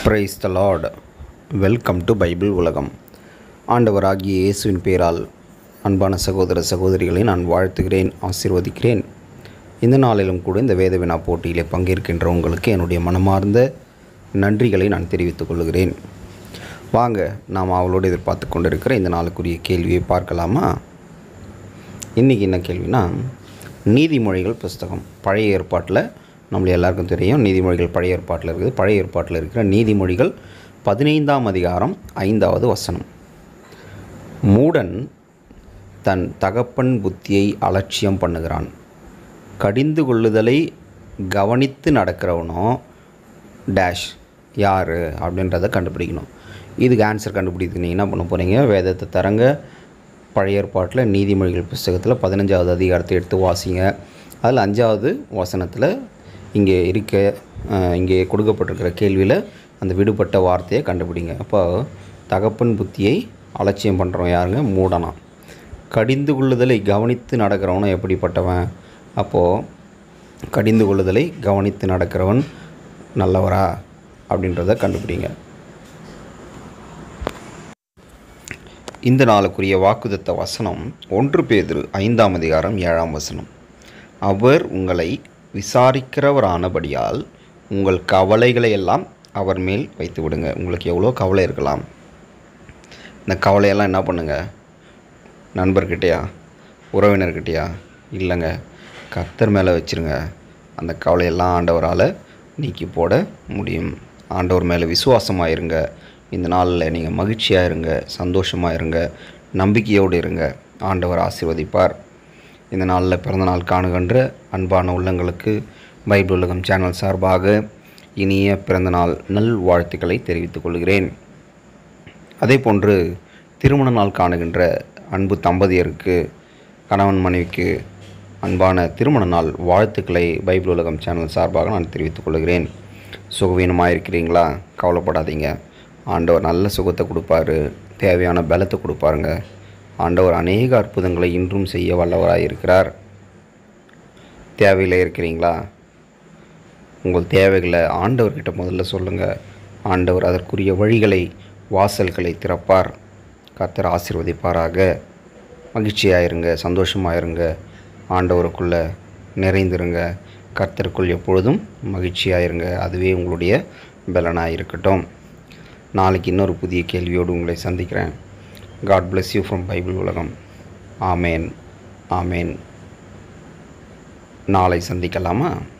price the Lord welcome to Bible உலகம் ஆண்டவராகிய இயேசுவின் பேரால் அன்பான சகோதர சகோதரிகளை நான் வாழ்த்துகிறேன் ஆசீர்வதிக்கிறேன் இந்த நாளிலும் கூட இந்த வேத வினா போட்டியிலே பங்கேற்கின்ற உங்களுக்கு என்னுடைய மனமார்ந்த நன்றிகளை நான் தெரிவித்துக் கொள்கிறேன் வாங்க நாம் அவளோடு எதிர்பார்த்து கொண்டிருக்கிற இந்த நாளுக்குரிய கேள்வியை பார்க்கலாமா இன்றைக்கி என்ன கேள்வினா நீதிமொழிகள் புஸ்தகம் பழைய ஏற்பாட்டில் நம்மளுக்கு எல்லாருக்கும் தெரியும் நீதிமொழிகள் பழைய ஏற்பாட்டில் இருக்குது பழைய ஏற்பாட்டில் இருக்கிற நீதிமொழிகள் பதினைந்தாம் அதிகாரம் ஐந்தாவது வசனம் மூடன் தன் தகப்பன் புத்தியை அலட்சியம் பண்ணுகிறான் கடிந்து கொள்ளுதலை கவனித்து நடக்கிறவனோ டேஷ் யார் அப்படின்றத கண்டுபிடிக்கணும் இதுக்கு ஆன்சர் கண்டுபிடிக்க நீங்கள் என்ன பண்ண போகிறீங்க வேதத்தை தரங்க பழைய ஏற்பாட்டில் நீதிமொழிகள் புஸ்தகத்தில் பதினஞ்சாவது அதிகாரத்தை எடுத்து வாசிங்க அதில் அஞ்சாவது வசனத்தில் இங்கே இருக்க அஹ், இங்கே கொடுக்கப்பட்டிருக்கிற கேள்வியில் அந்த விடுபட்ட வார்த்தையை கண்டுபிடிங்க அப்போ தகப்பன் புத்தியை அலட்சியம் பண்ணுறவன் யாருங்க மூடனா கடிந்து கொள்ளுதலை கவனித்து நடக்கிறவனும் எப்படிப்பட்டவன் அப்போது கடிந்து கொள்ளுதலை கவனித்து நடக்கிறவன் நல்லவரா அப்படின்றத கண்டுபிடிங்க இந்த நாளுக்குரிய வாக்குதத்த வசனம் ஒன்று பேதுரு ஐந்தாம் அதிகாரம் ஏழாம் வசனம் அவர் உங்களை விசாரிக்கிறவரானபடியால் உங்கள் கவலைகளை எல்லாம் அவர் மேல் வைத்து விடுங்க உங்களுக்கு எவ்வளோ கவலை இருக்கலாம் இந்த கவலையெல்லாம் என்ன பண்ணுங்க நண்பர்கிட்டயா உறவினர்கிட்டயா இல்லைங்க கர்த்தர் மேலே வச்சிருங்க அந்த கவலையெல்லாம் ஆண்டவரால் நீக்கி போட முடியும் ஆண்டவர் மேலே விசுவாசமாக இருங்க இந்த நாளில் நீங்கள் மகிழ்ச்சியாக இருங்க சந்தோஷமாக இருங்க நம்பிக்கையோடு இருங்க ஆண்டவர் ஆசீர்வதிப்பார் இந்த நாளில் பிறந்தநாள் காணுகின்ற அன்பான உள்ளங்களுக்கு பைபிள் உலகம் சேனல் சார்பாக இனிய பிறந்தநாள் நல் வாழ்த்துக்களை தெரிவித்துக் கொள்கிறேன் அதே போன்று திருமண நாள் காணுகின்ற அன்பு தம்பதியருக்கு கணவன் மனைவிக்கு அன்பான திருமண நாள் வாழ்த்துக்களை பைபிள் உலகம் சேனல் சார்பாக நான் தெரிவித்துக் கொள்கிறேன் சுகவீனமாக இருக்கிறீங்களா கவலைப்படாதீங்க ஆண்டவர் நல்ல சுகத்தை கொடுப்பாரு தேவையான பலத்தை கொடுப்பாருங்க ஆண்டவர் அநேக அற்புதங்களை இன்றும் செய்ய வல்லவராக இருக்கிறார் தேவையில் இருக்கிறீங்களா உங்கள் தேவைகளை ஆண்டவர்கிட்ட முதல்ல சொல்லுங்கள் ஆண்டவர் அதற்குரிய வழிகளை வாசல்களை திறப்பார் கர்த்தர் ஆசீர்வதிப்பாராக மகிழ்ச்சியாக இருங்க சந்தோஷமாக இருங்க ஆண்டவருக்குள்ளே நிறைந்திருங்க கர்த்தருக்குள் எப்பொழுதும் மகிழ்ச்சியாக இருங்க அதுவே உங்களுடைய பலனாக இருக்கட்டும் நாளைக்கு இன்னொரு புதிய கேள்வியோடு உங்களை சந்திக்கிறேன் God bless you from Bible உலகம் ஆமேன் ஆமேன் நாளை சந்திக்கலாமா